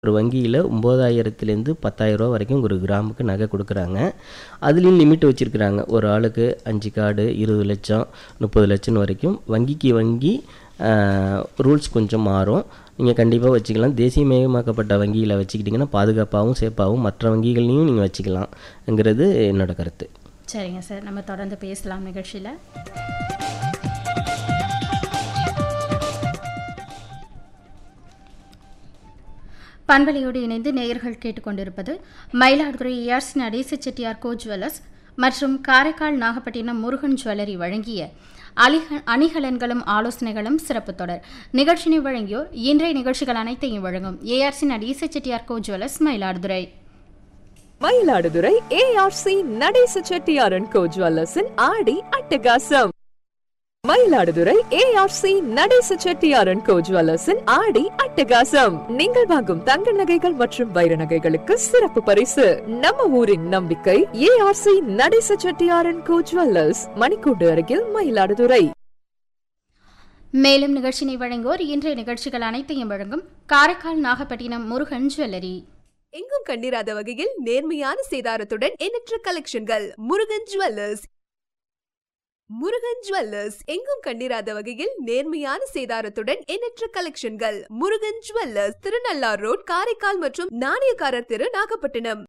ஒரு வங்கியில் ஒம்பதாயிரத்துலேருந்து பத்தாயிரரூவா வரைக்கும் ஒரு கிராமுக்கு நகை கொடுக்குறாங்க அதுலேயும் லிமிட் வச்சுருக்குறாங்க ஒரு ஆளுக்கு அஞ்சு கார்டு இருபது லட்சம் முப்பது லட்சம் வரைக்கும் வங்கிக்கு வங்கி ரூல்ஸ் கொஞ்சம் மாறும் நீங்கள் கண்டிப்பாக வச்சுக்கலாம் தேசியமயமாக்கப்பட்ட வங்கியில் வச்சுக்கிட்டிங்கன்னா பாதுகாப்பாகவும் சேஃபாகவும் மற்ற வங்கிகள்லையும் நீங்கள் வச்சுக்கலாம்ங்கிறது என்னோட கருத்து சரிங்க சார் நம்ம தொடர்ந்து பேசலாம் நிகழ்ச்சியில் பண்பலையோடு இணைந்து நேயர்கள் கேட்டுக்கொண்டிருப்பது Mayiladuthurai ARC Natesa Chettiar co jewellers மற்றும் காரைக்கால் நாகப்பட்டினம் முருகன் ஜுவல்லரி வழங்கிய அலிக அணிகலன்களும் ஆலோசனைகளும் சிறப்பு தொடர் நிகழ்ச்சினை வழங்கியோர் இன்றைய நிகழ்ச்சிகள் அனைத்தையும் வழங்கும் ARC Natesa Chettiar co jewellers Mayiladuthurai Mayiladuthurai ARC Natesa செட்டியாரன் கோ ஜுவல்லர்ஸின் ஆடி அட்டகாசம் மயிலாடுதுறை ஏஆர்சி நடேச செட்டியாரன் கோ ஜுவல்லர்ஸின் ஆடி அட்டகாசம் நீங்கள் வாங்கும் தங்க நகைகள் மற்றும் வைர நகைகளுக்கு சிறப்பு பரிசு நம்ம ஊரின் நம்பிக்கை ஏஆர்சி நடேச செட்டியாரன் கோ ஜுவல்லர்ஸ் மணிக்கூண்டு அருகில் மயிலாடுதுறை மேலும் நிகழ்ச்சினை வழங்குவோர் இன்றைய நிகழ்ச்சிகள் அனைத்தையும் வழங்கும் காரைக்கால் நாகப்பட்டினம் முருகன் ஜுவல்லரி எங்கும் கண்டிராத வகையில் நேர்மையான சேதாரத்துடன் எண்ணற்ற கலெக்ஷன்கள் முருகன் ஜுவல்லர்ஸ் முருகன் ஜுவல்லர்ஸ் எங்கும் கண்டிராத வகையில் நேர்மையான சேதாரத்துடன் எண்ணற்ற கலெக்ஷன்கள் முருகன் ஜுவல்லர்ஸ் திருநள்ளார் ரோட் காரைக்கால் மற்றும் நாணயக்காரர் தெரு நாகப்பட்டினம்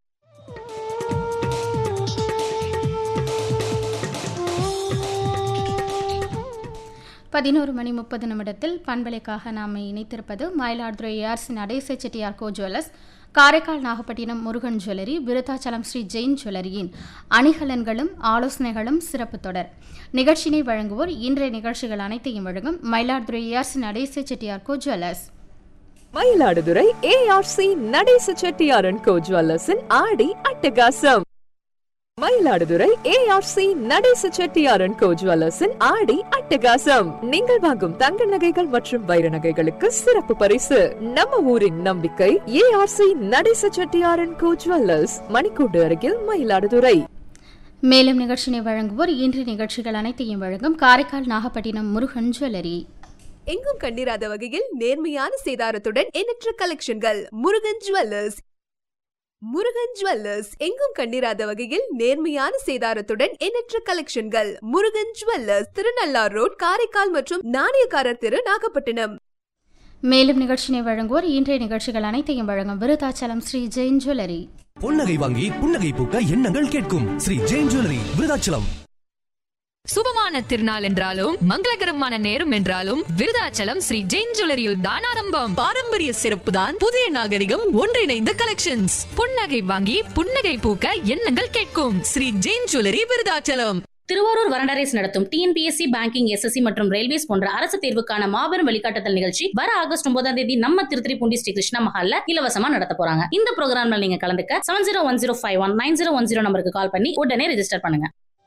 பதினோரு மணி முப்பது நிமிடத்தில் பண்பலைக்காக நாம் இணைத்திருப்பது Mayiladuthurai ARC Natesa Chettiar co jewellers Karaikal Nagapattinam Murugan jewellery Vriddhachalam Sri Jain ஜுவல்லரியின் அணிகலன்களும் ஆலோசனைகளும் சிறப்பு தொடர் நிகழ்ச்சினை வழங்குவோர் இன்றைய நிகழ்ச்சிகள் அனைத்தையும் வழங்கும் Mayiladuthurai ARC Natesa Chettiar co jewellers Mayiladuthurai ARC Natesa செட்டியாரன் கோ ஜுவல்லர்ஸின் ஆடி அட்டகாசம் மயிலாடுதுறை ஏஆர்சி நடேச செட்டியாரன் கோ ஜுவல்லர்ஸின் ஆடி அட்டகாசம் நீங்கள் வாங்கும் தங்க நகைகள் மற்றும் வைர நகைகளுக்கு சிறப்பு பரிசு நம்ம ஊரின் நம்பிக்கை ஏஆர்சி நடேச செட்டியாரன் கோ ஜுவல்லர்ஸ் மணிக்கூண்டு அருகில் மயிலாடுதுறை மேலும் நிகழ்ச்சினை வழங்குவோர் இன்றைய நிகழ்ச்சிகள் அனைத்தையும் வழங்கும் காரைக்கால் நாகப்பட்டினம் முருகன் ஜுவல்லரி எங்கும் கண்டிராத வகையில் நேர்மையான சேதாரத்துடன் எண்ணற்ற கலெக்ஷன்கள் முருகன் ஜுவல்லர்ஸ் முருகன் ஜுவல்லர்ஸ் எங்கும் கண்டிராத வகையில் நேர்மையான சேதாரத்துடன் எண்ணற்ற கலெக்ஷன்கள் முருகன் ஜுவல்லர்ஸ் திருநள்ளார் ரோட் காரைக்கால் மற்றும் நாணயக்காரர் தெரு நாகப்பட்டினம் மேலும் நிகழ்ச்சினை வழங்குவோர் இன்றைய நிகழ்ச்சிகள் அனைத்தையும் வழங்கும் விருத்தாச்சலம் ஸ்ரீ ஜெயின் ஜுவல்லரி பொன்னகை வாங்கி புன்னகை பூக்க எண்ணங்கள் கேட்கும் ஸ்ரீ ஜெயின் ஜுவல்லரி விருதாச்சலம் சுபமான திருநாள் என்றாலும் மங்களகரமான நேரம் என்றாலும் விருதாச்சலம் ஸ்ரீ ஜெயின் ஜுவல்லரியில் தான் ஆரம்பம் பாரம்பரிய சிறப்பு தான் புதிய நாகரிகம் ஒன்றிணைந்த கலெக்ஷன்ஸ் புன்னகை வாங்கி புன்னகை பூக்க எண்ணங்கள் கேட்கும் ஸ்ரீ ஜெயின் ஜுவல்லரி விருதாச்சலம் திருவாரூர் வரணரேஸ் நடத்தும் டிஎன்பிஎஸ்சி பேங்கிங் எஸ்எஸ்சி மற்றும் ரயில்வேஸ் போன்ற அரசு தேர்வுக்கான மாபெரும் வழிகாட்டுதல் நிகழ்ச்சி வர ஆகஸ்ட் ஒன்பதாம் தேதி நம்ம திருத்திரிப்பூண்டி ஸ்ரீ கிருஷ்ணா மஹால்ல இலவசமா நடத்த போறாங்க இந்த ப்ரோக்ராம்ல நீங்க கலந்துக்க seven zero one zero five one nine zero one zero நம்பருக்கு கால் பண்ணி உடனே ரெஜிஸ்டர் பண்ணுங்க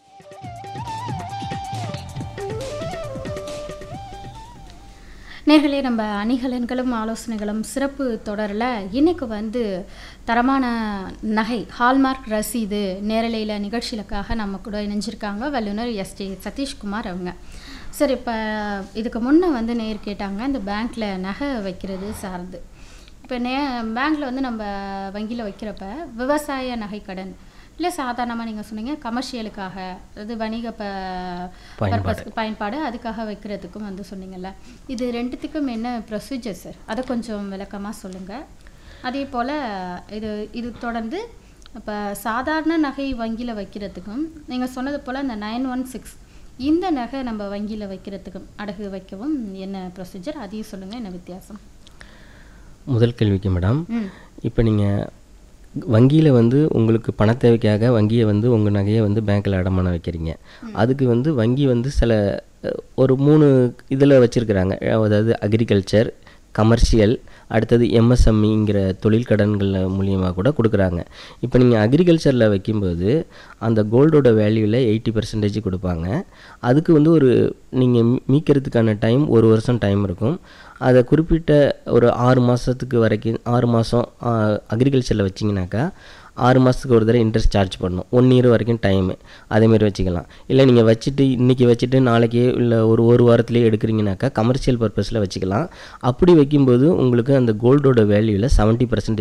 நேர்களே நம்ம அணிகலன்களும் ஆலோசனைகளும் சிறப்பு தொடரில் இன்னைக்கு வந்து தரமான நகை ஹால்மார்க் ரசீது நேரலையில் நிகழ்ச்சிகளுக்காக நம்ம கூட இணைஞ்சிருக்காங்க வல்லுநர் எஸ் டி சதீஷ்குமார் அவங்க சரி இப்போ இதுக்கு முன்னே வந்து நேர் கேட்டாங்க இந்த பேங்க்கில் நகை வைக்கிறது சார்ந்து இப்போ நே பேங்க்கில் வந்து நம்ம வங்கியில் வைக்கிறப்ப விவசாய நகை கடன் இல்லை சாதாரணமாக நீங்கள் சொன்னீங்க கமர்ஷியலுக்காக அதாவது வணிக ப பயன்பாடு. பர்பஸ்க்கு பயன்பாடு அதுக்காக வைக்கிறதுக்கும் வந்து சொன்னீங்கல்ல இது ரெண்டுத்துக்கும் என்ன ப்ரொசீஜர் சார் அதை கொஞ்சம் விளக்கமாக சொல்லுங்கள் அதே போல் இது இது தொடர்ந்து இப்போ சாதாரண நகை வங்கியில் வைக்கிறதுக்கும் நீங்கள் சொன்னது போல் இந்த நைன் ஒன் சிக்ஸ் இந்த நகை நம்ம வங்கியில் வைக்கிறதுக்கும் அடகு வைக்கவும் என்ன ப்ரொசீஜர் அதையும் சொல்லுங்கள் என்ன வித்தியாசம் முதல் கேள்விக்கு மேடம் ம் இப்போ நீங்கள் வங்கியில் வந்து உங்களுக்கு பண தேவைக்காக வங்கியை வந்து உங்கள் நகையை வந்து பேங்க்கில் அடமானம் வைக்கிறீங்க அதுக்கு வந்து வங்கி வந்து சில அஹ், ஒரு மூணு இதில் வச்சுருக்குறாங்க அதாவது அக்ரிகல்ச்சர் கமர்ஷியல் அடுத்தது எம்எஸ்எம்இங்கிற தொழில் கடன்கள் மூலியமாக கூட கொடுக்குறாங்க இப்போ நீங்கள் அக்ரிகல்ச்சரில் வைக்கும்போது அந்த கோல்டோட வேல்யூவில் எயிட்டி பர்சன்டேஜ் கொடுப்பாங்க அதுக்கு வந்து ஒரு நீங்கள் மீட்கிறதுக்கான டைம் ஒரு வருஷம் டைம் இருக்கும் அதை குறிப்பிட்ட ஒரு ஆறு மாதத்துக்கு வரைக்கும் ஆறு மாதம் அக்ரிகல்ச்சரில் வச்சிங்கனாக்கா ஆறு மாதத்துக்கு ஒரு தடவை இன்ட்ரெஸ்ட் சார்ஜ் பண்ணணும் ஒன் இயர் வரைக்கும் டைமு அதேமாரி வச்சுக்கலாம் இல்லை நீங்கள் வச்சுட்டு இன்றைக்கி வச்சுட்டு நாளைக்கே இல்லை ஒரு ஒரு வாரத்துலேயே எடுக்கிறீங்கனாக்கா கமர்ஷியல் பர்பஸில் வச்சுக்கலாம் அப்படி வைக்கும்போது உங்களுக்கு அந்த கோல்டோட வேல்யூவில் செவன்ட்டி பர்சன்டேஜ்